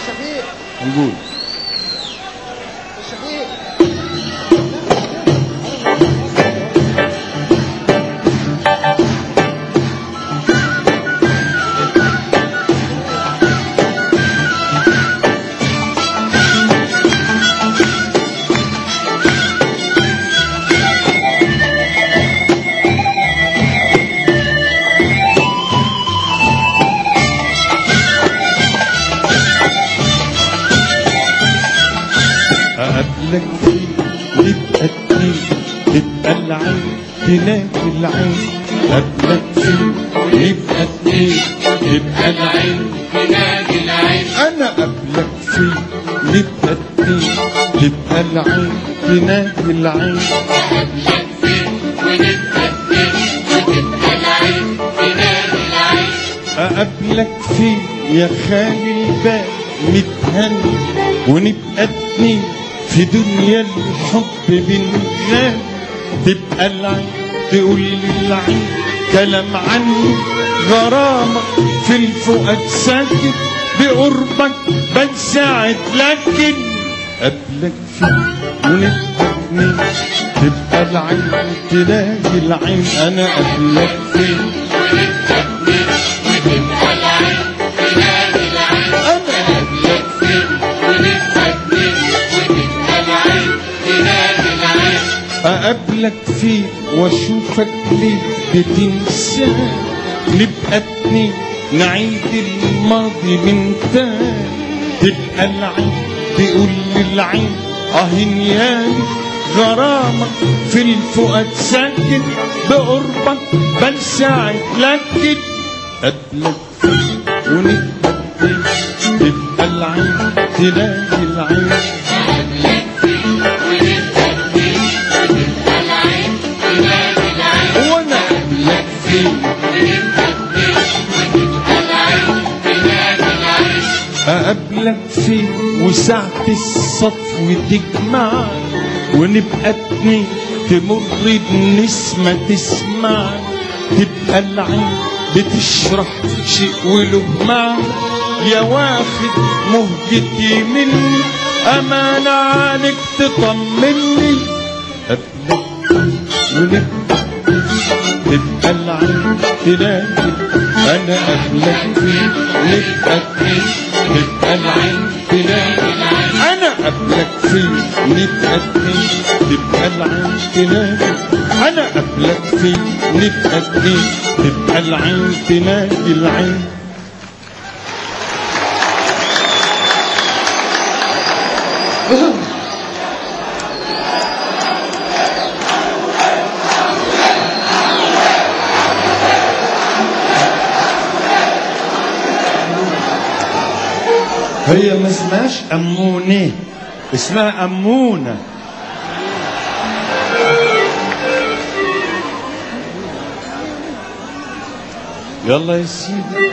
شفيق نقول يا شفيق أقابلك فيه نبقى اتنين تبقى العين تلاقي العين أقابلك فيه نبقى اتنين تبقى العين تنادي العين أنا قبلك فيه نبقى اتنين تبقى العين تنادي العين قبلك فين ونتقدم وتبقى العين تنادي العين أقابلك فيه يا خالي البال متهني ونبقى اتنين في دنيا الحب بنغني تبقى العين تقول للعين كلام عني غرامة في الفؤاد ساكت بقربك بنساعد لكن قبلك فيه ونبقى اتنين تبقى العين تلاقي العين انا قبلك فيه ونتقدم وتبقى العين تنادي العين انا قبلك فين ونتقدم وتبقى العين تنادي العين أقابلك فيه وأشوفك ليه بتنسى نبقى اتنين نعيد الماضي من تاني تبقى العين تقول للعين أهن يالي غرامة في الفؤاد ساكن بقربك بنساعد لكن قبلك فيه ونتقدم تبقى العين تلاقي العين قبلك فين ونتقدم وتبقى العين تنادي العين وانا قبلك فيه ونتقدم وتبقى العين تنادي العين أقابلك فيه وساعة الصفو تجمع ونبقى اتنين تمر بنسمة تسمع تبقى العين بتشرح شيء وله معنى يا واخد مهجتي مني أمانة عليك تطمني قبلك ونبقى تبقى العين تلاقي انا قبلك فيه نبقى اتنين تبقى العين تلاقي انا قبلك فيه نبقى اتنين تبقى العين تلاقي انا قبلك فيه نبقى اتنين تبقى العين تلاقي العين هي ما اسمهاش أمونة اسمها أمونة يلا يا سيدي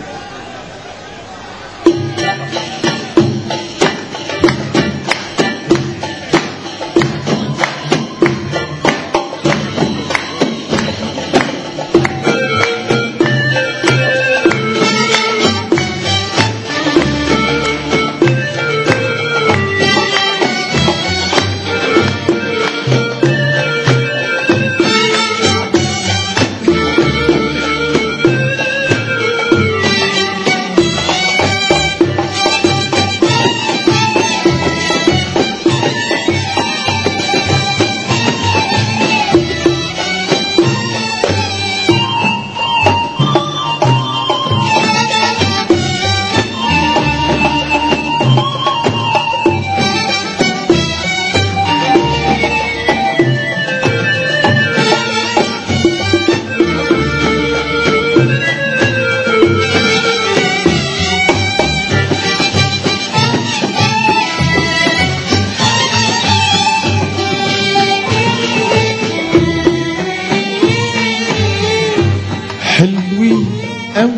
حلوين أوي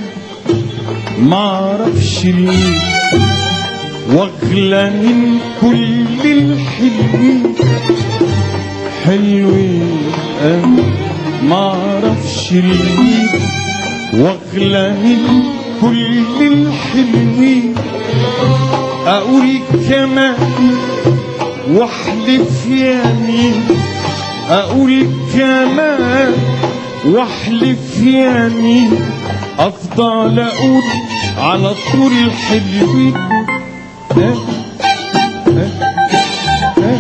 معرفش ليه واغلى من كل الحلوين حلوين أوي معرفش ليه واغلى من كل الحلوين اقول كمان واحلف يمين اقول كمان واحلف يمين افضل اقول على طول حلوين ها ها ها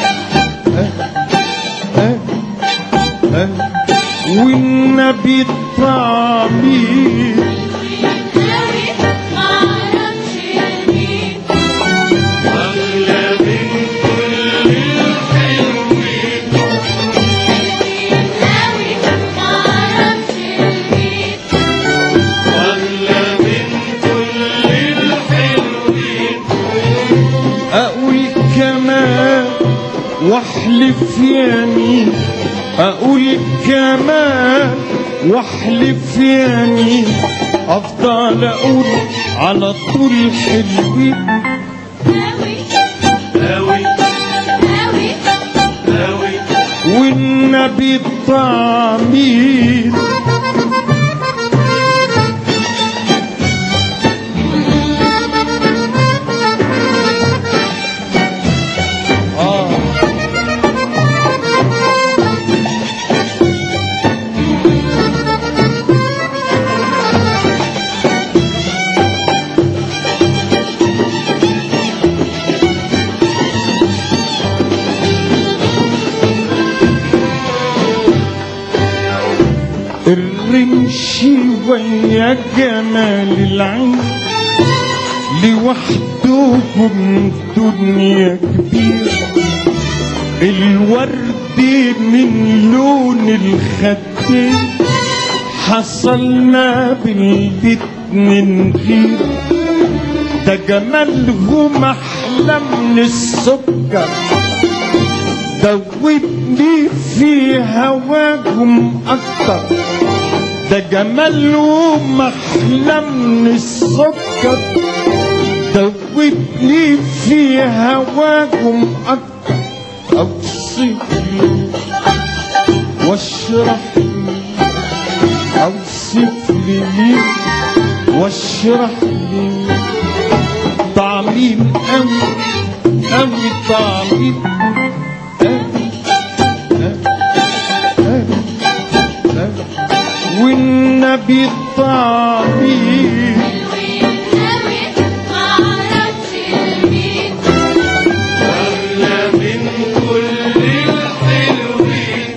ها ها ها والنبي الطعمين أغلى من كل الحلوين أغلى من كل الحلوين اقول كمان واحلف يمين اقول كمان واحلف يمين افضل اقول على طول حلوين أوي أوي والنبي الطعمين آه الرمش ويا جمال العين لوحدهم دنيا كبيرة الورد من لون الخدين حصلنا بالبيت من غير ده جمالهم احلى من السكر دوبني في هواهم اكتر ده جمالهم احلى من السكر دوبني في هواهم اكتر اوصف لي واشرح لي اوصف لي واشرح لي طعمين قوي قوي طعمين والنبي الطعمين أغلى من كل الحلوين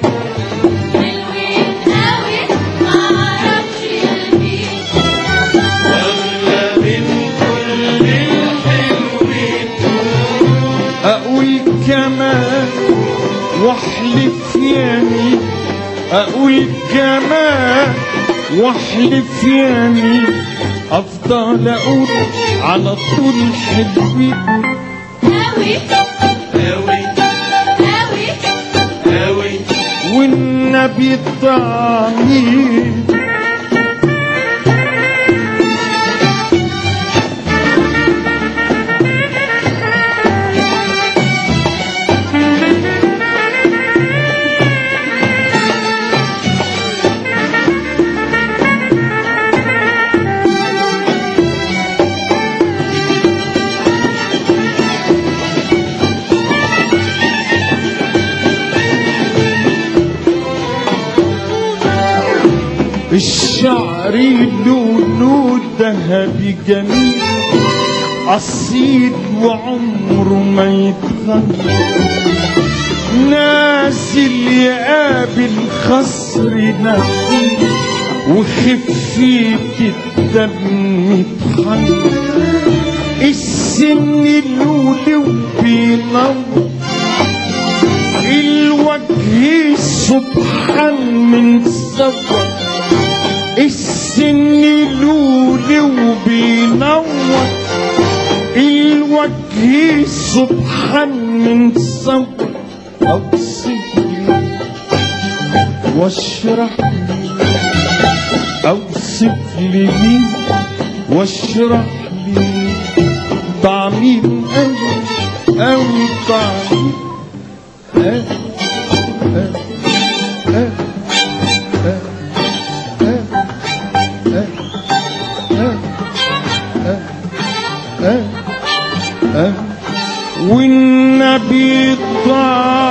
أغلى من كل الحلوين اقول كمان واحلف يمين اقول كمان واحلف يمين افضل اقول على طول حلوين أوي أوي والنبي الطعمين الشعر لونه ذهبي جميل أصيل وعمره ما يتغير نازل يقابل خصر نفسي وخفية الدم يتحير السن لولي وبينور الوجه سبحان من صبر السن لولي وبينور الوجه سبحان من صبر اوصف لي واشرح لي اوصف لي مين واشرح لي طعمين قوي قوي طعمين ها ها ها ها ها ها ها ها ها والنبي الضعيف